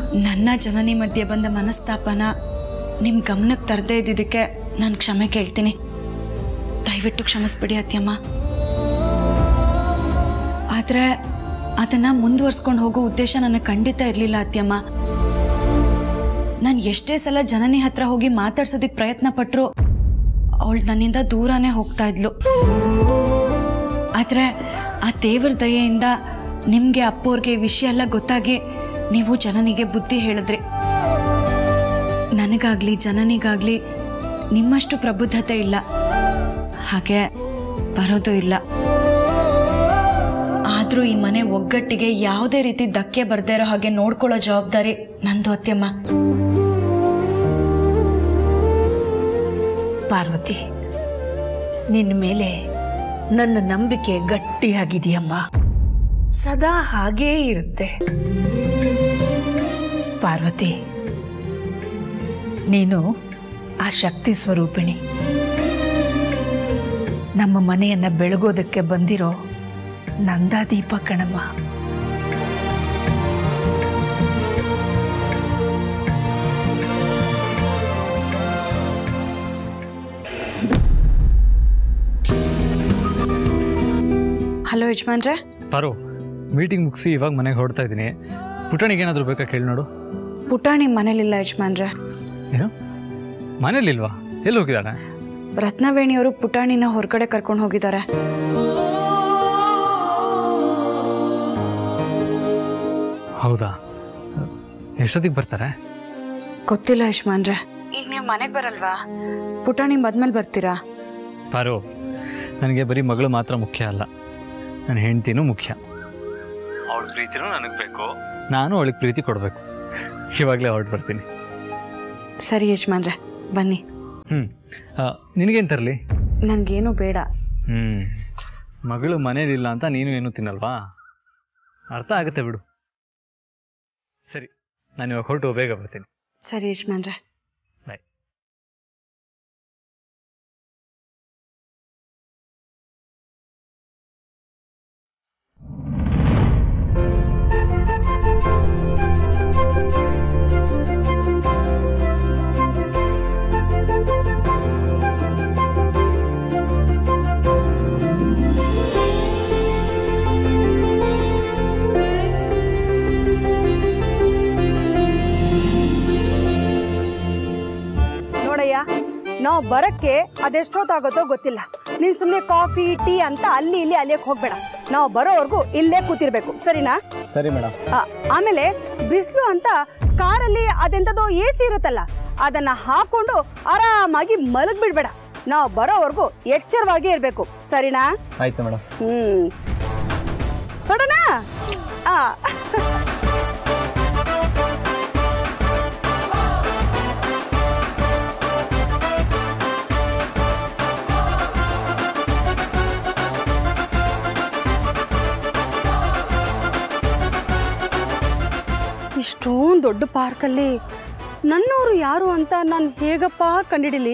ನನ್ನ ಜನನಿ ಮಧ್ಯೆ ಬಂದ ಮನಸ್ತಾಪನ ನಿಮ್ಮ ಗಮನಕ್ಕೆ ತರದೇ ಇದ್ದಿದ್ದಕ್ಕೆ ನಾನು ಕ್ಷಮೆ ಕೇಳ್ತೀನಿ ದಯವಿಟ್ಟು ಕ್ಷಮಿಸ್ಬಿಡಿ ಅತ್ಯಮ್ಮ ಆದರೆ ಅದನ್ನು ಮುಂದುವರ್ಸ್ಕೊಂಡು ಹೋಗೋ ಉದ್ದೇಶ ನನಗೆ ಖಂಡಿತ ಇರಲಿಲ್ಲ ಅತ್ಯಮ್ಮ ನಾನು ಎಷ್ಟೇ ಸಲ ಜನನಿ ಹತ್ರ ಹೋಗಿ ಮಾತಾಡ್ಸೋದಕ್ಕೆ ಪ್ರಯತ್ನ ಪಟ್ಟರು ಅವಳು ನನ್ನಿಂದ ದೂರನೇ ಹೋಗ್ತಾ ಇದ್ಲು ಆದರೆ ಆ ದೇವ್ರ ದಯೆಯಿಂದ ನಿಮಗೆ ಅಪ್ಪೋರ್ಗೆ ಈ ವಿಷಯ ಎಲ್ಲ ಗೊತ್ತಾಗಿ ನೀವು ಜನನಿಗೆ ಬುದ್ಧಿ ಹೇಳಿದ್ರಿ ನನಗಾಗ್ಲಿ ಜನನಿಗಾಗ್ಲಿ ನಿಮ್ಮಷ್ಟು ಪ್ರಬುದ್ಧತೆ ಇಲ್ಲ ಹಾಗೆ ಬರೋದು ಇಲ್ಲ ಆದರೂ ಈ ಮನೆ ಒಗ್ಗಟ್ಟಿಗೆ ಯಾವುದೇ ರೀತಿ ಧಕ್ಕೆ ಬರ್ದೇ ಇರೋ ಹಾಗೆ ನೋಡ್ಕೊಳ್ಳೋ ಜವಾಬ್ದಾರಿ ನಂದು ಅತ್ಯಮ್ಮ ಪಾರ್ವತಿ ನಿನ್ನ ಮೇಲೆ ನನ್ನ ನಂಬಿಕೆ ಗಟ್ಟಿಯಾಗಿದೆಯಮ್ಮ ಸದಾ ಹಾಗೇ ಇರುತ್ತೆ ಪಾರ್ವತಿ ನೀನು ಆ ಶಕ್ತಿ ಸ್ವರೂಪಿಣಿ ನಮ್ಮ ಮನೆಯನ್ನ ಬೆಳಗೋದಕ್ಕೆ ಬಂದಿರೋ ನಂದಾದೀಪ ಕಣಮ್ಮ ಹಲೋ ಯಜಮಾನ್ರೆ ಪಾರು ಮೀಟಿಂಗ್ ಮುಗಿಸಿ ಇವಾಗ ಮನೆಗೆ ಹೊರಡ್ತಾ ಇದ್ದೀನಿ ಪುಟಾಣಿಗೆ ಏನಾದರೂ ಬೇಕಾ ಕೇಳಿ ನೋಡು ಪುಟಾಣಿ ಮನೇಲಿಲ್ಲ ಯಜಮಾನ್ರೆ ಏನು ಮನೇಲಿಲ್ವಾ ಎಲ್ಲಿ ಹೋಗಿದ್ದಾಳೆ ರತ್ನವೇಣಿಯವರು ಪುಟಾಣಿನ ಹೊರಗಡೆ ಕರ್ಕೊಂಡು ಹೋಗಿದ್ದಾರೆ ಹೌದಾ ಎಷ್ಟೊತ್ತಿಗೆ ಬರ್ತಾರೆ ಗೊತ್ತಿಲ್ಲ ಯಜಮಾನ್ರೆ ಈಗ ನೀವು ಮನೆಗೆ ಬರಲ್ವಾ ಪುಟಾಣಿ ಮದ್ಮೇಲೆ ಬರ್ತೀರಾ ಪಾರು ನನಗೆ ಬರೀ ಮಗಳು ಮಾತ್ರ ಮುಖ್ಯ ಅಲ್ಲ ನನ್ನ ಹೆಂಡ್ತಿನೂ ಮುಖ್ಯ ಅವಳ ಪ್ರೀತಿನೂ ನನಗೆ ಬೇಕು ನಾನು ಅವಳಿಗೆ ಪ್ರೀತಿ ಕೊಡಬೇಕು ಇವಾಗಲೇ ಹೊರಟು ಬರ್ತೀನಿ ಸರಿ ಯಜಮಾನ್ರೆ ಬನ್ನಿ ಹ್ಞೂ ನಿನಗೇನು ತರಲಿ ನನಗೇನು ಬೇಡ ಹ್ಞೂ ಮಗಳು ಮನೇಲಿಲ್ಲ ಅಂತ ನೀನು ಏನು ತಿನ್ನಲ್ವಾ ಅರ್ಥ ಆಗುತ್ತೆ ಬಿಡು ಸರಿ ನಾನು ಇವಾಗ ಹೊರಟು ಬೇಗ ಬರ್ತೀನಿ ಸರಿ ಯಜಮಾನ್ರೆ ಬಾಯ್ ನೋಡಯ್ಯ ನಾವು ಬರಕ್ಕೆ ಅದೆಷ್ಟೊತ್ತಾಗುತ್ತೋ ಗೊತ್ತಿಲ್ಲ ನೀನ್ ಸುಮ್ಮನೆ ಕಾಫಿ ಟೀ ಅಂತ ಅಲ್ಲಿ ಇಲ್ಲಿ ಅಲಿಯಕ್ ಹೋಗ್ಬೇಡ ನಾವು ಬರೋವರೆಗೂ ಇಲ್ಲೇ ಕೂತಿರ್ಬೇಕು ಸರಿನಾ ಸರಿ ಮೇಡಮ್ ಆ, ಆಮೇಲೆ ಬಿಸಿಲು ಅಂತ ಕಾರಲ್ಲಿ ಅದೆಂತದೋ ಎ ಸಿ ಇರುತ್ತಲ್ಲ ಅದನ್ನ ಹಾಕೊಂಡು ಆರಾಮಾಗಿ ಮಲಗ್ ಬಿಡ್ಬೇಡ ನಾವು ಬರೋವರೆಗೂ ಎಚ್ಚರವಾಗಿ ಇರ್ಬೇಕು ಸರಿನಾ ಆಯ್ತು ಮೇಡಮ್ ಹ್ಮ್ ಹೊರಡೋಣ ಆ ಇಷ್ಟೊಂದು ದೊಡ್ಡ ಪಾರ್ಕಲ್ಲಿ ನನ್ನವರು ಯಾರು ಅಂತ ನಾನು ಹೇಗಪ್ಪ ಕಂಡಿಡಿಲಿ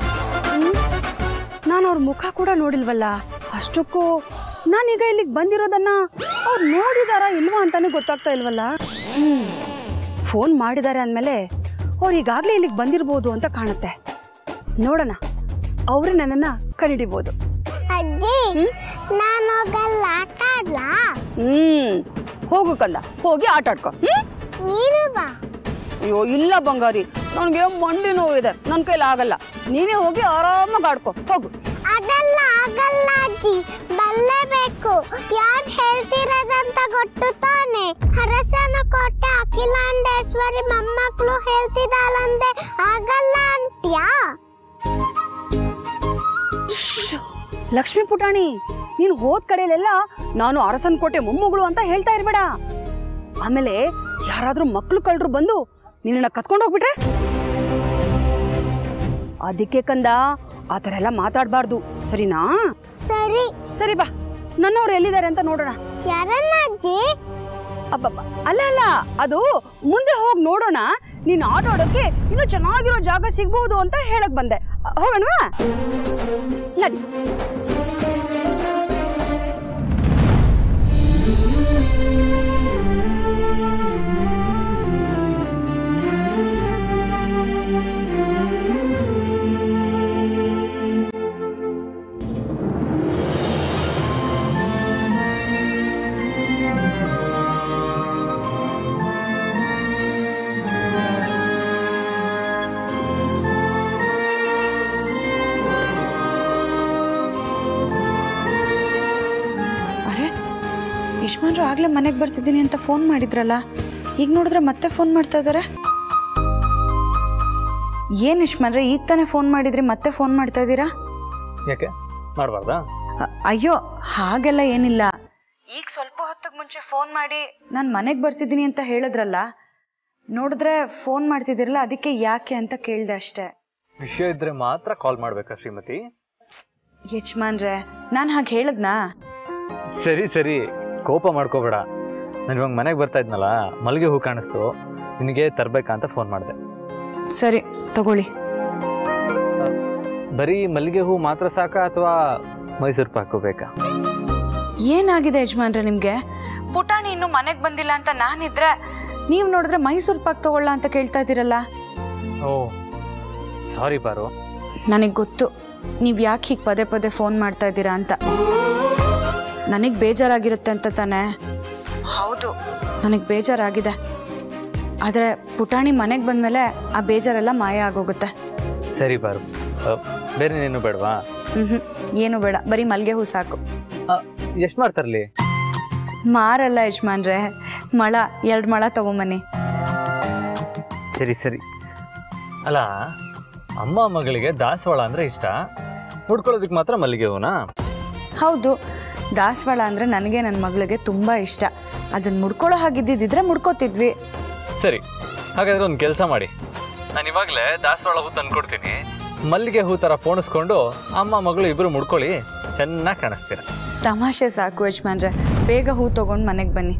ನಾನು ಅವ್ರ ಮುಖ ಕೂಡ ನೋಡಿಲ್ವಲ್ಲ ಅಷ್ಟಕ್ಕೂ ನಾನೀಗ ಇಲ್ಲಿಗೆ ಬಂದಿರೋದನ್ನ ಅವ್ರು ನೋಡಿದಾರ ಇಲ್ವಾ ಅಂತಾನೆ ಗೊತ್ತಾಗ್ತಾ ಇಲ್ವಲ್ಲ ಹ್ಮ್ ಫೋನ್ ಮಾಡಿದ್ದಾರೆ ಅಂದಮೇಲೆ ಅವ್ರು ಈಗಾಗಲೇ ಇಲ್ಲಿಗೆ ಬಂದಿರ್ಬೋದು ಅಂತ ಕಾಣುತ್ತೆ ನೋಡೋಣ ಅವರೇ ನನ್ನನ್ನು ಕಂಡಿಡಿಬೋದು ಅಜ್ಜಿ ನಾನು ಹೋಗಲ್ಲ ಆಟ ಆಡ್ಲಾ ಹ್ಮ್ ಹೋಗು ಕಂದ ಹೋಗಿ ಆಟ ಆಡ್ಕೊ ಹ್ಮ್ ನೀನು ಬಾ ಅಯ್ಯೋ ಇಲ್ಲ ಬಂಗಾರಿ ನನಗೆ ಮಂಡಿ ನೋವಿದೆ ನನ್ನ ಕೈಲಿ ಆಗಲ್ಲ ನೀನೇ ಹೋಗಿ ಆರಾಮಾಗಿ ಆಡ್ಕೊ ಹೋಗು ಅದೆಲ್ಲ ಆಗಲ್ಲ ಅಜ್ಜಿ ಬಲ್ಲೇಬೇಕು ಯಾರು ಹೇಳ್ತಿರೋದಂತ ಗೊತ್ತು ತಾನೆ ಹರಸನ ಕೋಟೆ ಅಖಿಲಾಂಡೇಶ್ವರಿ ಮೊಮ್ಮಕ್ಕಳು ಹೇಳ್ತಿದ್ದಾಳಂದೆ ಆಗಲ್ಲ ಅಂತ್ಯಾ ಲಕ್ಷ್ಮೀ ಪುಟಾಣಿ ನೀನು ಹೋದ ಕಡೆಯಲ್ಲೆಲ್ಲ ನಾನು ಅರಸನ್ ಕೋಟೆ ಮೊಮ್ಮಗಳು ಅಂತ ಹೇಳ್ತಾ ಇರ್ಬೇಡ ಆಮೇಲೆ ಯಾರಾದ್ರೂ ಮಕ್ಳು ಕಳ್ರು ಬಂದು ನಿನ್ನ ಕತ್ಕೊಂಡು ಹೋಗ್ಬಿಟ್ರೆ ಅದಕ್ಕೆ ಕಂದ ಆ ಥರ ಎಲ್ಲ ಮಾತಾಡಬಾರ್ದು ಸರಿನಾ ಸರಿ ಸರಿ ಬಾ ನನ್ನವ್ರು ಎಲ್ಲಿದ್ದಾರೆ ಅಂತ ನೋಡೋಣ ಯಾರನ್ನ ಅಜ್ಜಿ ಅಬ್ಬಬ್ಬ ಅಲ್ಲ ಅಲ್ಲ ಅದು ಮುಂದೆ ಹೋಗಿ ನೋಡೋಣ ನೀನು ಆಟ ಆಡೋಕೆ ಇನ್ನೂ ಚೆನ್ನಾಗಿರೋ ಜಾಗ ಸಿಗ್ಬಹುದು ಅಂತ ಹೇಳಕ್ ಬಂದೆ ಅ, ಹೋಗೋಣವಾ ನಡಿ ಯಜಮಾನ್ರು ಆಗಲೇ ಮನೆಗೆ ಬರ್ತಿದ್ದೀನಿ ಅಂತ ಫೋನ್ ಮಾಡಿದ್ರಲ್ಲ ಈಗ ನೋಡಿದ್ರೆ ಮತ್ತೆ ಫೋನ್ ಮಾಡ್ತಾ ಇದ್ದಾರೆ ಏನು ಯಜಮಾನ್ರೆ ಈಗ ತಾನೇ ಫೋನ್ ಮಾಡಿದ್ರಿ ಮತ್ತೆ ಫೋನ್ ಮಾಡ್ತಾ ಇದ್ದೀರಾ ಯಾಕೆ ಮಾಡಬಾರ್ದಾ ಅ- ಅಯ್ಯೋ ಹಾಗೆಲ್ಲ ಏನಿಲ್ಲ ಈಗ ಸ್ವಲ್ಪ ಹೊತ್ತಿಗೆ ಮುಂಚೆ ಫೋನ್ ಮಾಡಿ ನಾನು ಮನೆಗೆ ಬರ್ತಿದ್ದೀನಿ ಅಂತ ಹೇಳಿದ್ರಲ್ಲ ನೋಡಿದ್ರೆ ಫೋನ್ ಮಾಡ್ತಿದ್ದೀರಲ್ಲ ಅದಕ್ಕೆ ಯಾಕೆ ಅಂತ ಕೇಳಿದೆ ಅಷ್ಟೇ ವಿಷಯ ಇದ್ರೆ ಮಾತ್ರ ಕಾಲ್ ಮಾಡ್ಬೇಕಾ ಶ್ರೀಮತಿ ಯಜಮಾನ್ರೆ ನಾನು ಹಾಗೆ ಹೇಳಿದ್ನಾ ಸರಿ ಸರಿ ಕೋಪ ಮಾಡ್ಕೋಬೇಡ ನಾನು ಇವಾಗ ಮನೆಗೆ ಬರ್ತಾ ಇದ್ನಲ್ಲ ಮಲ್ಲಿಗೆ ಹೂ ಕಾಣಿಸ್ತು ನಿನಗೆ ತರಬೇಕಾ ಅಂತ ಫೋನ್ ಮಾಡಿದೆ ಸರಿ ತಗೊಳ್ಳಿ ಬರೀ ಮಲ್ಲಿಗೆ ಹೂ ಮಾತ್ರ ಸಾಕಾ ಅಥವಾ ಮೈಸೂರು ಪಾಕು ಬೇಕಾ ಏನಾಗಿದೆ ಯಜಮಾನ್ರೆ ನಿಮಗೆ ಪುಟಾಣಿ ಇನ್ನೂ ಮನೆಗೆ ಬಂದಿಲ್ಲ ಅಂತ ನಾನಿದ್ರೆ ನೀವು ನೋಡಿದ್ರೆ ಮೈಸೂರು ಪಾಕ್ ತಗೊಳ್ಳ ಅಂತ ಕೇಳ್ತಾ ಇದ್ದೀರಲ್ಲ ಓ ಸಾರಿ ಪಾರು ನನಗೆ ಗೊತ್ತು ನೀವು ಯಾಕೆ ಹೀಗೆ ಪದೇ ಪದೇ ಫೋನ್ ಮಾಡ್ತಾ ಇದ್ದೀರಾ ಅಂತ ನನಗೆ ಬೇಜಾರಾಗಿರುತ್ತೆ ಅಂತ ತಾನೇ ಹೌದು ನನಗೆ ಬೇಜಾರಾಗಿದೆ ಆದರೆ ಪುಟಾಣಿ ಮನೆಗೆ ಬಂದಮೇಲೆ ಆ ಬೇಜಾರೆಲ್ಲ ಮಾಯ ಆಗೋಗುತ್ತೆ ಸರಿ ಪಾರು ಅ, ಬೇರೆ ನೀನು ಬೇಡವಾ ಹ್ಞೂ ಹ್ಞೂ ಏನು ಬೇಡ ಬರೀ ಮಲ್ಲಿಗೆ ಹೂ ಸಾಕು ಎಷ್ಟು ಮಾಡ್ತಾರಲಿ ಮಾರಲ್ಲ ಯಜಮಾನ್ರೆ ಮಳ ಎರಡು ಮಳ ತಗೊಂಬನ್ನಿ ಸರಿ ಸರಿ ಅಲ್ಲ ಅಮ್ಮ ಮಗಳಿಗೆ ದಾಸವಾಳ ಅಂದ್ರೆ ಇಷ್ಟ ಮುಡ್ಕೊಳ್ಳೋದಕ್ಕೆ ಮಾತ್ರ ಮಲ್ಲಿಗೆ ಹೂನಾ ಹೌದು ದಾಸವಾಳ ಅಂದರೆ ನನಗೆ ನನ್ನ ಮಗಳಿಗೆ ತುಂಬ ಇಷ್ಟ ಅದನ್ನು ಮುಡ್ಕೊಳ್ಳೋ ಹಾಗಿದ್ದಿದ್ರೆ ಮುಡ್ಕೋತಿದ್ವಿ ಸರಿ ಹಾಗಾದ್ರೆ ಒಂದು ಕೆಲಸ ಮಾಡಿ ನಾನು ಇವಾಗಲೇ ದಾಸವಾಳ ಹೂ ತಂದ್ಕೊಡ್ತೀನಿ ಮಲ್ಲಿಗೆ ಹೂ ಥರ ಪೋಣಿಸ್ಕೊಂಡು ಅಮ್ಮ ಮಗಳು ಇಬ್ಬರು ಮುಡ್ಕೊಳ್ಳಿ ಚೆನ್ನಾಗಿ ಕಾಣಿಸ್ತೀರ ತಮಾಷೆ ಸಾಕು ಯಜಮಾನ್ರೆ ಬೇಗ ಹೂ ತೊಗೊಂಡು ಮನೆಗೆ ಬನ್ನಿ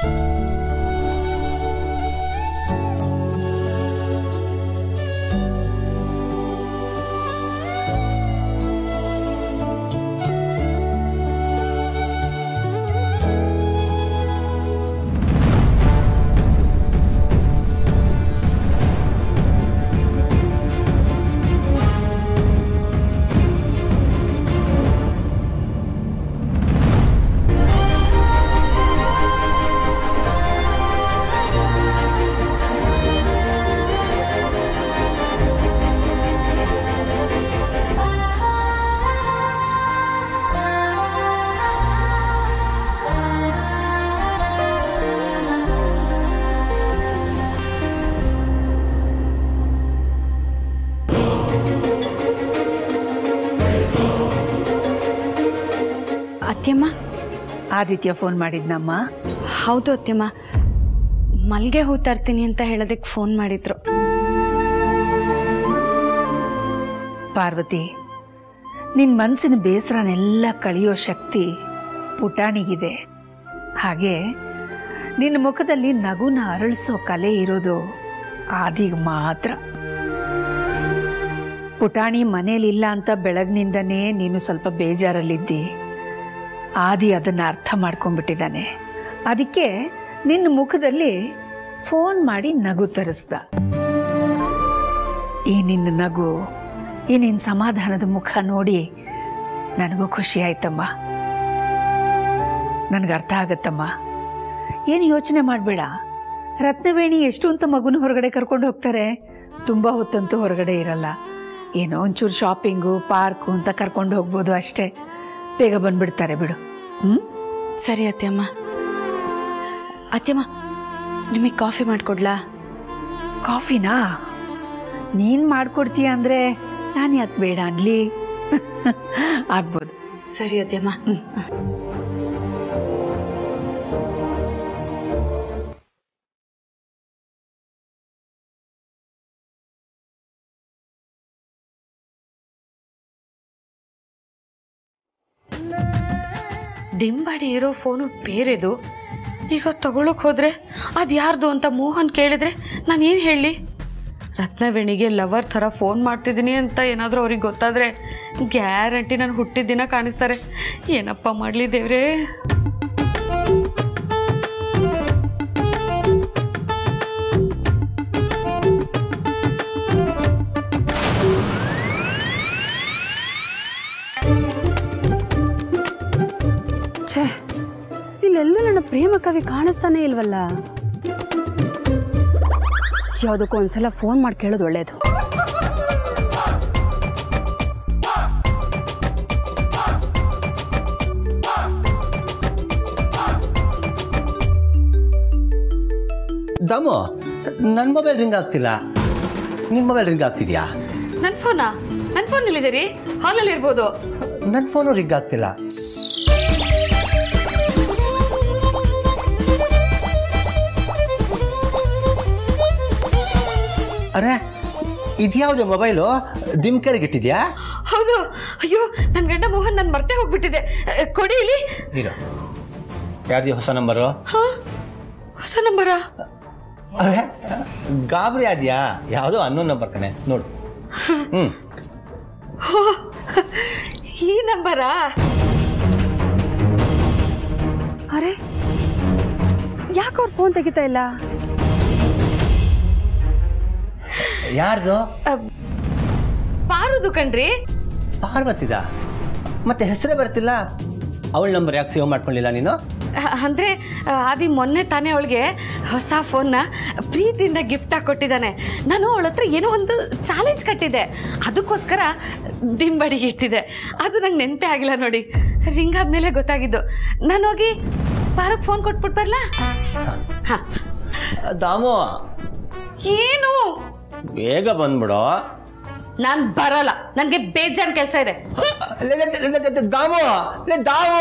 ಅತ್ಯಮ್ಮ ಆದಿತ್ಯ ಫೋನ್ ಮಾಡಿದ್ನಮ್ಮ ಹೌದು ಅತ್ಯಮ್ಮ ಮಲ್ಗೆ ಹೂ ತರ್ತೀನಿ ಅಂತ ಹೇಳೋದಕ್ಕೆ ಫೋನ್ ಮಾಡಿದ್ರು ಪಾರ್ವತಿ ನಿನ್ನ ಮನಸ್ಸಿನ ಬೇಸರನೆಲ್ಲ ಕಳೆಯೋ ಶಕ್ತಿ ಪುಟಾಣಿಗಿದೆ ಹಾಗೆ ನಿನ್ನ ಮುಖದಲ್ಲಿ ನಗುನ ಅರಳಿಸೋ ಕಲೆ ಇರೋದು ಆದಿಗೆ ಮಾತ್ರ ಪುಟಾಣಿ ಮನೇಲಿಲ್ಲ ಅಂತ ಬೆಳಗ್ನಿಂದನೇ ನೀನು ಸ್ವಲ್ಪ ಬೇಜಾರಲ್ಲಿದ್ದಿ ಆದಿ ಅದನ್ನು ಅರ್ಥ ಮಾಡ್ಕೊಂಡ್ಬಿಟ್ಟಿದ್ದಾನೆ ಅದಕ್ಕೆ ನಿನ್ನ ಮುಖದಲ್ಲಿ ಫೋನ್ ಮಾಡಿ ನಗು ತರಿಸ್ದ ಈ ನಿನ್ನ ನಗು ಈ ನಿನ್ನ ಸಮಾಧಾನದ ಮುಖ ನೋಡಿ ನನಗೂ ಖುಷಿ ಆಯ್ತಮ್ಮ ನನಗೆ ಅರ್ಥ ಆಗತ್ತಮ್ಮ ಏನು ಯೋಚನೆ ಮಾಡಬೇಡ ರತ್ನವೇಣಿ ಎಷ್ಟು ಅಂತ ಮಗುನ ಹೊರಗಡೆ ಕರ್ಕೊಂಡು ಹೋಗ್ತಾರೆ ತುಂಬ ಹೊತ್ತಂತೂ ಹೊರಗಡೆ ಇರಲ್ಲ ಏನೋ ಒಂಚೂರು ಶಾಪಿಂಗು ಪಾರ್ಕು ಅಂತ ಕರ್ಕೊಂಡು ಹೋಗ್ಬೋದು ಅಷ್ಟೇ ಬೇಗ ಬಂದ್ಬಿಡ್ತಾರೆ ಬಿಡು ಹ್ಞೂ ಸರಿ ಅತ್ಯಮ್ಮ ಅತ್ಯಮ್ಮ ನಿಮಗೆ ಕಾಫಿ ಮಾಡಿಕೊಡ್ಲಾ ಕಾಫಿನಾ ನೀನು ಮಾಡ್ಕೊಡ್ತೀಯ ಅಂದರೆ ನಾನು ಯಾಕೆ ಬೇಡ ಅನ್ಲಿ ಆಗ್ಬೋದು ಸರಿ ಅತ್ಯಮ್ಮ ದಿಂಬಾಡಿ ಇರೋ ಫೋನು ಬೇರೆದು ಈಗ ತಗೊಳಕ್ ಹೋದ್ರೆ ಅದು ಯಾರ್ದು ಅಂತ ಮೋಹನ್ ಕೇಳಿದ್ರೆ ನಾನು ಏನು ಹೇಳಲಿ ರತ್ನವೇಣಿಗೆ ಲವರ್ ಥರ ಫೋನ್ ಮಾಡ್ತಿದ್ದೀನಿ ಅಂತ ಏನಾದರೂ ಅವ್ರಿಗೆ ಗೊತ್ತಾದರೆ ಗ್ಯಾರಂಟಿ ನಾನು ಹುಟ್ಟಿದ ದಿನ ಕಾಣಿಸ್ತಾರೆ ಏನಪ್ಪ ಮಾಡಲಿ ದೇವ್ರೇ ಛೇ ಇಲ್ಲೆಲ್ಲೂ ನನ್ನ ಪ್ರೇಮ ಕವಿ ಕಾಣಿಸ್ತಾನೆ ಇಲ್ವಲ್ಲ ಯಾವುದಕ್ಕೂ ಒಂದ್ಸಲ ಫೋನ್ ಮಾಡಿ ಕೇಳೋದು ಒಳ್ಳೇದು ದಾಮು ನನ್ನ ಮೊಬೈಲ್ ರಿಂಗ್ ಆಗ್ತಿಲ್ಲ ನಿನ್ನ ಮೊಬೈಲ್ ರಿಂಗ್ ಆಗ್ತಿದ್ಯಾ ನನ್ನ ಫೋನಾ ನನ್ನ ಫೋನ್ ಇಲ್ಲಿದೆ ಹಾಲಲ್ಲಿ ಇರ್ಬೋದು ನನ್ನ ಫೋನು ರಿಂಗ್ ಆಗ್ತಿಲ್ಲ ಅರೆ ಇದ್ಯಾವುದು ಮೊಬೈಲು ದಿಮ್ ಕೆಳಗಿಟ್ಟಿದ್ಯಾ ಹೌದು ಅಯ್ಯೋ ನನ್ನ ಗಂಡ ಮೋಹನ್ ನಾನು ಮರ್ತೇ ಹೋಗ್ಬಿಟ್ಟಿದೆ ಅ, ಕೊಡಿ ಇಲ್ಲಿ ಇರು ಯಾರ್ದು ಹೊಸ ನಂಬರು ಹಾ ಹೊಸ ನಂಬರಾ ಅರೆ ಗಾಬರಿ ಆದ್ಯಾ ಯಾವುದೋ ಅನ್ನೋ ನಂಬರ್ ಕಣೆ ನೋಡು ಹ್ಞೂ ಹೋ, ಈ ನಂಬರಾ ಅರೆ ಯಾಕೆ ಅವ್ರು ಫೋನ್ ತೆಗಿತಾ ಇಲ್ಲ ಯಾರ್ದು ಪಾರುದು ಕಣ್ರಿ ಪಾರ್ವತಿದ ಮತ್ತೆ ಹೆಸರೇ ಬರ್ತಿಲ್ಲ ಅವಳ ನಂಬರ್ ಯಾಕೆ ಸೇವ್ ಮಾಡ್ಕೊಳ್ಳಿಲ್ಲ ನೀನು ಅ- ಅಂದ್ರೆ ಅ, ಆದಿ ಮೊನ್ನೆ ತಾನೇ ಅವಳಿಗೆ ಹೊಸ ಫೋನ್ನ ಪ್ರೀತಿಯಿಂದ ಗಿಫ್ಟ್ ಆಗಿ ಕೊಟ್ಟಿದ್ದಾನೆ ನಾನು ಅವಳ ಹತ್ರ ಏನೋ ಒಂದು ಚಾಲೆಂಜ್ ಕಟ್ಟಿದ್ದೆ ಅದಕ್ಕೋಸ್ಕರ ದಿಂಬಡಿಗೆ ಇಟ್ಟಿದ್ದೆ ಅದು ನಂಗೆ ನೆನಪೇ ಆಗಿಲ್ಲ ನೋಡಿ ರಿಂಗ್ ಆದ್ಮೇಲೆ ಗೊತ್ತಾಗಿದ್ದು ನಾನು ಹೋಗಿ ಪಾರಕ್ ಫೋನ್ ಕೊಟ್ಬಿಟ್ಟು ಬರ್ಲಾ ಹಾ ದಾಮು ಏನು ಬೇಗ ಬಂದ್ಬಿಡು ನಾನು ಬರಲ್ಲ ನನಗೆ ಬೇಜಾನ್ ಕೆಲಸ ಇದೆ ಹ್ಮ್. ಲೇ, ಲೇ, ಲೇ, ಲೇ, ಲೇ, ದಾಮು ಲೇ ದಾಮು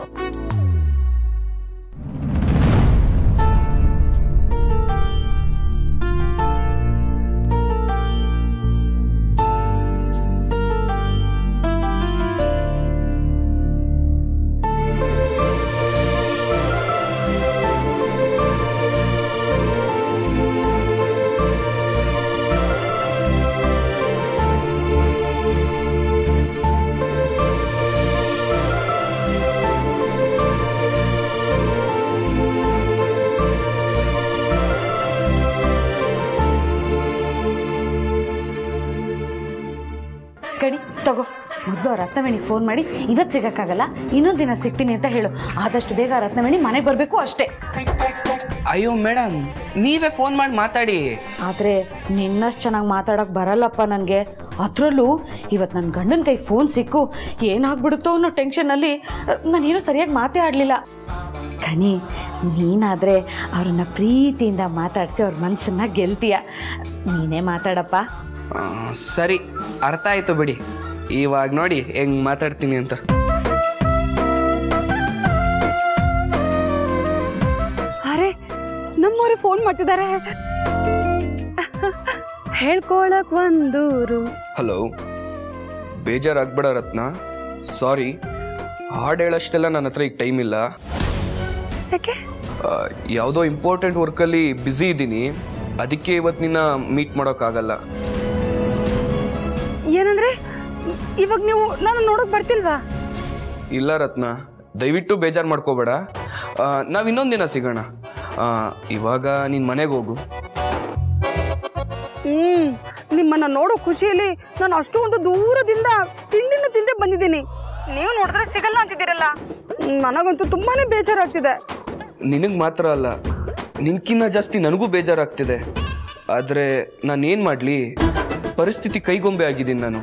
ಕಡಿ ತಗೋ ಮೊದಲು ರತ್ನವೇಣಿಗೆ ಫೋನ್ ಮಾಡಿ ಇವತ್ತು ಸಿಗೋಕ್ಕಾಗಲ್ಲ ಇನ್ನೊಂದು ದಿನ ಸಿಗ್ತೀನಿ ಅಂತ ಹೇಳು ಆದಷ್ಟು ಬೇಗ ರತ್ನವೇಣಿ ಮನೆಗೆ ಬರಬೇಕು ಅಷ್ಟೇ ಅಯ್ಯೋ ಮೇಡಮ್ ನೀವೇ ಫೋನ್ ಮಾಡಿ ಮಾತಾಡಿ ಆದರೆ ನಿನ್ನಷ್ಟು ಚೆನ್ನಾಗಿ ಮಾತಾಡೋಕೆ ಬರಲ್ಲಪ್ಪ ನನಗೆ ಅದರಲ್ಲೂ ಇವತ್ತು ನನ್ನ ಗಂಡನ ಕೈ ಫೋನ್ ಸಿಕ್ಕು ಏನಾಗ್ಬಿಡುತ್ತೋ ಅನ್ನೋ ಟೆನ್ಷನಲ್ಲಿ ನಾನೇನು ಸರಿಯಾಗಿ ಮಾತೇ ಆಡಲಿಲ್ಲ ಕಣಿ ನೀನಾದರೆ ಅವ್ರನ್ನ ಪ್ರೀತಿಯಿಂದ ಮಾತಾಡಿಸಿ ಅವ್ರ ಮನಸ್ಸನ್ನ ಗೆಲ್ತೀಯ ನೀನೇ ಮಾತಾಡಪ್ಪ ಆ, ಸರಿ ಅರ್ಥ ಆಯ್ತು ಬಿಡಿ ಇವಾಗ ನೋಡಿ ಹೆಂಗ್ ಮಾತಾಡ್ತೀನಿ ಅಂತ ಅರೆ ನಮ್ಮವ್ರಿಗೆ ಫೋನ್ ಮಾಡ್ತಿದ್ದಾರೆ ಹೇಳ್ಕೊಳಕ್ ಒಂದೂರು ಹಲೋ ಬೇಜಾರಾಗ್ಬೇಡ ರತ್ನ ಸಾರಿ ಹಾಡು ಹೇಳೋಷ್ಟೆಲ್ಲ ನನ್ನ ಹತ್ರ ಈಗ ಟೈಮ್ ಇಲ್ಲ ಯಾಕೆ ಆ, ಯಾವುದೋ ಇಂಪಾರ್ಟೆಂಟ್ ವರ್ಕಲ್ಲಿ ಬ್ಯುಸಿ ಇದ್ದೀನಿ ಅದಕ್ಕೆ ಇವತ್ತು ನಿನ್ನ ಮೀಟ್ ಮಾಡೋಕ್ಕಾಗಲ್ಲ ಏನಂದ್ರೆ ಇವಾಗ ನೀವು ನಾನು ನೋಡಕ್ ಬರ್ತಿಲ್ವಾ ಇಲ್ಲ ರತ್ನ ದಯವಿಟ್ಟು ಬೇಜಾರು ಮಾಡ್ಕೋಬೇಡ ನಾವು ಇನ್ನೊಂದು ದಿನ ಸಿಗೋಣ ಆ, ಇವಾಗ ನೀನು ಮನೆಗೆ ಹೋಗು ಹ್ಮ್ ನಿಮ್ಮನ್ನ ನೋಡೋ ಖುಷಿಯಲ್ಲಿ ನಾನು ಅಷ್ಟೊಂದು ದೂರದಿಂದ ತಿಂಡಿನ ತಿಂದೆ ಬಂದಿದ್ದೀನಿ ನೀವು ನೋಡಿದ್ರೆ ಸಿಗಲ್ಲ ಅಂತಿದ್ದೀರಲ್ಲ ನನಗಂತೂ ತುಂಬಾನೇ ಬೇಜಾರಾಗ್ತಿದೆ ನಿನಗೆ ಮಾತ್ರ ಅಲ್ಲ ನಿನ್ಕಿನ್ನ ಜಾಸ್ತಿ ನನಗೂ ಬೇಜಾರಾಗ್ತಿದೆ ಆದರೆ ನಾನೇನು ಮಾಡಲಿ ಪರಿಸ್ಥಿತಿ ಕೈಗೊಂಬೆ ಆಗಿದ್ದೀನಿ ನಾನು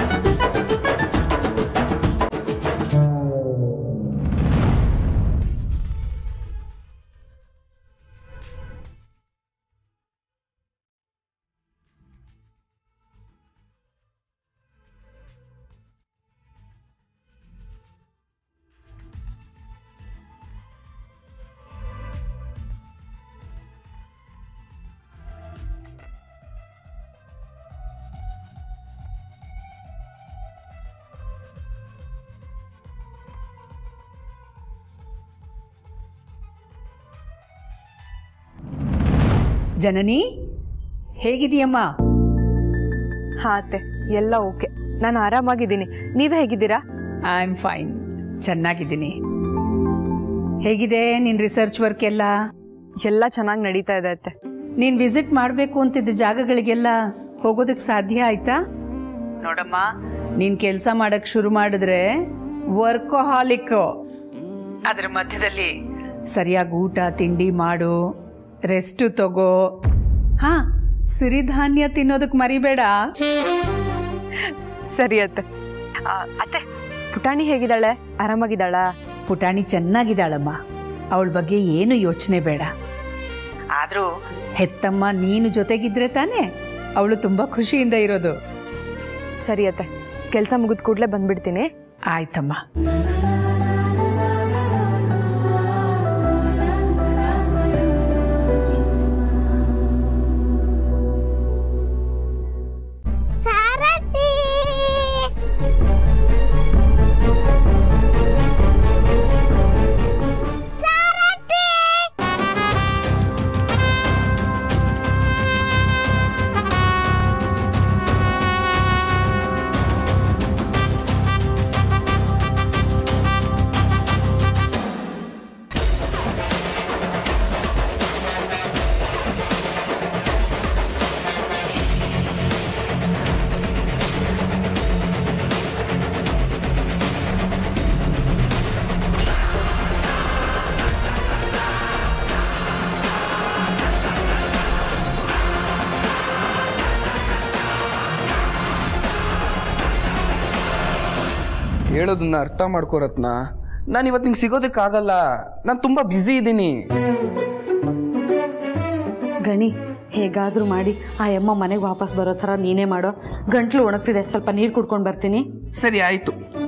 ಜನನಿ ಹೇಗಿದೆಯಮ್ಮ ಹಾ ಅತ್ತೆ ಎಲ್ಲ ಓಕೆ ನಾನು ಆರಾಮಾಗಿದ್ದೀನಿ ನೀವೇ ಹೇಗಿದ್ದೀರಾ ಐ ಆಮ್ ಫೈನ್ ಚೆನ್ನಾಗಿದ್ದೀನಿ ಹೇಗಿದೆ ನಿನ್ನ ರಿಸರ್ಚ್ ವರ್ಕ್ ಎಲ್ಲ ಎಲ್ಲ ಚೆನ್ನಾಗಿ ನಡೀತಾ ಇದೆ ಅತ್ತೆ ನೀನು ವಿಸಿಟ್ ಮಾಡಬೇಕು ಅಂತಿದ್ದ ಜಾಗಗಳಿಗೆಲ್ಲ ಹೋಗೋದಕ್ಕೆ ಸಾಧ್ಯ ಆಯ್ತಾ ನೋಡಮ್ಮ ನೀನು ಕೆಲಸ ಮಾಡಕ್ ಶುರು ಮಾಡಿದ್ರೆ ವರ್ಕೋಹಾಲಿಕ್ ಅದ್ರ ಮಧ್ಯದಲ್ಲಿ ಸರಿಯಾಗಿ ಊಟ ತಿಂಡಿ ಮಾಡು ರೆಸ್ಟು ತಗೋ ಹಾ ಸಿರಿಧಾನ್ಯ ತಿನ್ನೋದಕ್ಕೆ ಮರಿಬೇಡ ಸರಿ ಅತ್ತೆ ಆ, ಅತ್ತೆ ಪುಟಾಣಿ ಹೇಗಿದ್ದಾಳೆ ಆರಾಮಾಗಿದ್ದಾಳಾ ಪುಟಾಣಿ ಚೆನ್ನಾಗಿದ್ದಾಳಮ್ಮ ಅವಳ ಬಗ್ಗೆ ಏನು ಯೋಚನೆ ಬೇಡ ಆದರೂ ಹೆತ್ತಮ್ಮ ನೀನು ಜೊತೆಗಿದ್ರೆ ತಾನೇ ಅವಳು ತುಂಬ ಖುಷಿಯಿಂದ ಇರೋದು ಸರಿ ಅತ್ತೆ ಕೆಲಸ ಮುಗಿದ ಕೂಡಲೇ ಬಂದ್ಬಿಡ್ತೀನಿ ಆಯ್ತಮ್ಮ ಸಾರಥಿ ಸಾರಥಿ ಹೇಳೋದನ್ನ ಅರ್ಥ ಮಾಡ್ಕೋ ರತ್ನ ನಾನು ಇವತ್ತು ನಿಂಗೆ ಸಿಗೋದಕ್ಕಾಗಲ್ಲ ನಾನು ತುಂಬ ಬ್ಯುಸಿ ಇದ್ದೀನಿ ಗಣಿ ಹೇಗಾದರೂ ಮಾಡಿ ಆ ಅಮ್ಮ ಮನೆಗೆ ವಾಪಸ್ ಬರೋ ಥರ ನೀನೇ ಮಾಡೋ ಗಂಟ್ಲು ಒಣಗ್ತಿದೆ ಸ್ವಲ್ಪ ನೀರು ಕುಡ್ಕೊಂಡು ಬರ್ತೀನಿ ಸರಿ ಆಯಿತು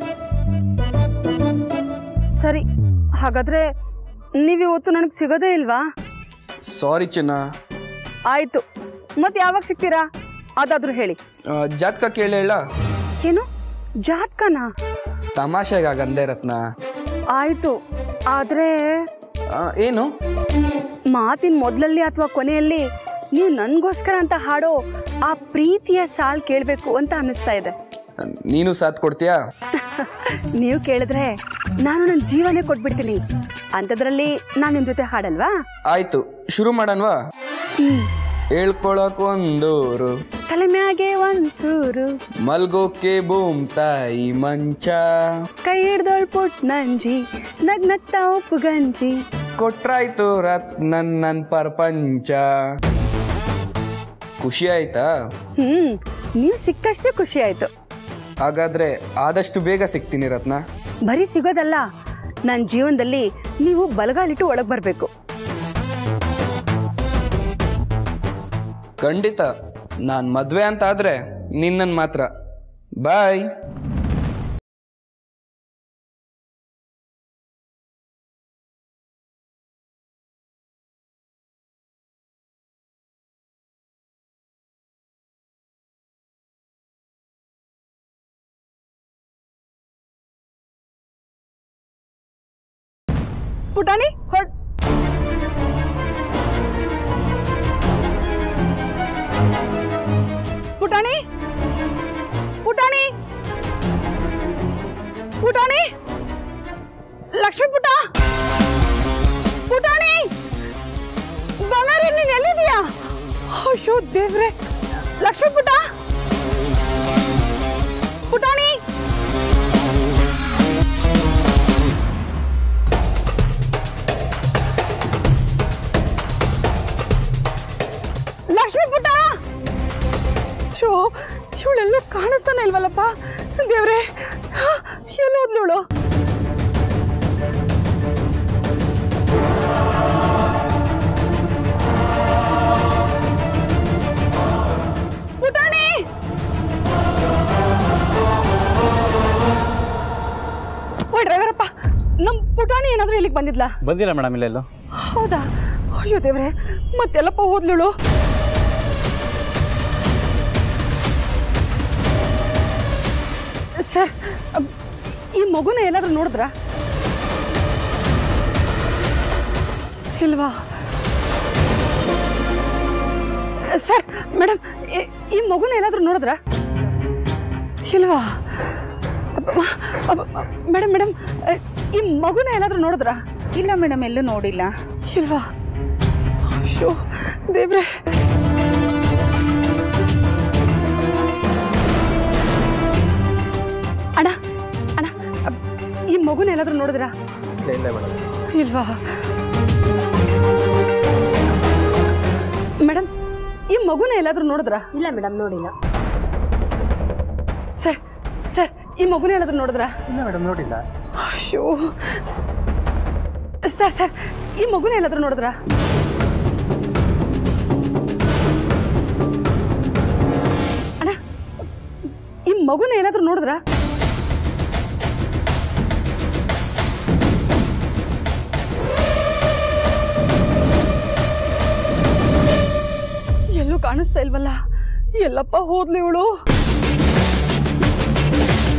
ಸರಿ ಹಾಗಾದ್ರೆ ನೀವು ಇವತ್ತು ನನಗೆ ಸಿಗೋದೇ ಇಲ್ವಾ ಸಾರಿ ಚಿನ್ನ ಆಯ್ತು ಮತ್ತೆ ಯಾವಾಗ ಸಿಗ್ತೀರಾ ಅದಾದ್ರೂ ಹೇಳಿ ಆ, ಜಾತಕ ಕೇಳೇಳ ಏನು ಜಾತ್ಕನಾ ತಮಾಷೆಗಾಗಂದೆ ರತ್ನ ಆಯ್ತು ಆದ್ರೆ ಆ, ಏನು ಮಾತಿನ ಮೊದಲಲ್ಲಿ ಅಥವಾ ಕೊನೆಯಲ್ಲಿ ನೀವು ನನಗೋಸ್ಕರ ಅಂತ ಹಾಡೋ ಆ ಪ್ರೀತಿಯ ಸಾಲ್ ಕೇಳಬೇಕು ಅಂತ ಅನ್ನಿಸ್ತಾ ಇದೆ ನೀನು ಸಾಥ್ ಕೊಡ್ತೀಯಾ ನೀವು ಕೇಳಿದ್ರೆ ನಾನು ನನ್ನ ಜೀವನೇ ಕೊಟ್ಬಿಡ್ತೀನಿ ಅಂಥದ್ರಲ್ಲಿ ನಾನು ನಿಮ್ಮ ಜೊತೆ ಹಾಡಲ್ವಾ ಆಯ್ತು ಶುರು ಮಾಡೋಣವಾ ಹ್ಮ್ ಹೇಳ್ಕೊಳಕ್ ಒಂದೂರು ತಲೆ ಮ್ಯಾಗೆ ಒಂದ್ಸೂರು ಮಲ್ಗೋಕೆ ಬೂಮ್ ತಾಯಿ ಮಂಚ ಕೈ ಹಿಡ್ದೋಳ್ ಪುಟ್ ನಂಜಿ ನಗ್ ನಗ್ತ ಉಪ್ಪು ಗಂಜಿ ಕೊಟ್ರಾಯ್ತು ರತ್ ನನ್ ನನ್ ಪ್ರಪಂಚ ಖುಷಿ ಆಯ್ತಾ ಹ್ಮ್ ನೀವು ಸಿಕ್ಕಷ್ಟೇ ಖುಷಿ ಆಯ್ತು ಹಾಗಾದ್ರೆ ಆದಷ್ಟು ಬೇಗ ಸಿಗ್ತೀನಿ ರತ್ನ ಬರೀ ಸಿಗೋದಲ್ಲ ನನ್ನ ಜೀವನದಲ್ಲಿ ನೀವು ಬಲಗಾಲಿಟ್ಟು ಒಳಗೆ ಬರಬೇಕು ಖಂಡಿತ ನಾನ್ ಮದ್ವೆ ಅಂತ ಆದ್ರೆ ನಿನ್ನನ್ ಮಾತ್ರ ಬಾಯ್ ಪುಟಾಣಿ ಹೊಡ್ ಪುಟಾಣಿ ಪುಟಾಣಿ ಪುಟಾಣಿ ಲಕ್ಷ್ಮಿ ಪುಟ ಪುಟಾಣಿ ಬಂಗಾರಿ ನೀನ್ ಎಲ್ಲಿದೀಯಾ ಅಯ್ಯೋ ದೇವ್ರೆ ಲಕ್ಷ್ಮಿ ಪುಟ ಪುಟಾಣಿ ಲಕ್ಷ್ಮಿ ಪುಟ ಶೋ ಇವಳೆಲ್ಲೂ ಕಾಣಿಸ್ತಾನೆ ಇಲ್ವಲ್ಲಪ್ಪ ದೇವ್ರೆ ಎಲ್ಲೋದ್ಲವಳು ಪುಟಾಣಿ ಓಯ್ ಡ್ರೈವರಪ್ಪ ನಮ್ ಪುಟಾಣಿ ಏನಾದ್ರೂ ಇಲ್ಲಿಗೆ ಬಂದಿದ್ಲಾ ಬಂದಿಲ್ಲ ಮೇಡಮ್ ಇಲ್ಲೆಲ್ಲೋ ಹೌದಾ ಅಯ್ಯೋ ದೇವ್ರೆ ಮತ್ತೆಲ್ಲಪ್ಪ ಹೋದ್ಲಳು ಸರ್ ಅಬ್, ಈ ಮಗುನ ಎಲ್ಲಾದ್ರೂ ನೋಡಿದ್ರ ಇಲ್ವಾ ಸರ್ ಮೇಡಮ್ ಈ ಮಗುನ ಎಲ್ಲಾದ್ರೂ ನೋಡಿದ್ರ ಇಲ್ವಾ ಮೇಡಮ್ ಮೇಡಮ್ ಈ ಮಗುನ ಎಲ್ಲಾದ್ರೂ ನೋಡಿದ್ರ ಇಲ್ಲ ಮೇಡಮ್ ಎಲ್ಲೂ ನೋಡಿಲ್ಲ ಇಲ್ವಾ ಅಯ್ಯೋ ದೇವ್ರೆ ಅಣ್ಣ ಅಣ್ಣ ಅಬ್, ಈ ಮಗುನ ಎಲ್ಲಾದ್ರೂ ನೋಡಿದ್ರಾ ಇಲ್ವಾ ಮೇಡಮ್ ಈ ಮಗುನ ಎಲ್ಲಾದ್ರೂ ನೋಡಿದ್ರಾ ಇಲ್ಲ ಮೇಡಮ್ ನೋಡಿಲ್ಲ ಸರ್ ಸರ್ ಈ ಮಗುನ ಎಲ್ಲಾದ್ರೂ ನೋಡಿದ್ರಾ ಇಲ್ಲ ಮೇಡಮ್ ನೋಡಿಲ್ಲ ಅಯ್ಯೋ ಸರ್ ಸರ್ ಈ ಮಗುನ ಎಲ್ಲಾದ್ರೂ ನೋಡಿದ್ರಾ ಮಗುನ ಏನಾದ್ರೂ ನೋಡಿದ್ರ ಎಲ್ಲೂ ಕಾಣಿಸ್ತಾ ಇಲ್ವಲ್ಲ ಎಲ್ಲಪ್ಪ ಹೋದ್ಲು ಇವಳು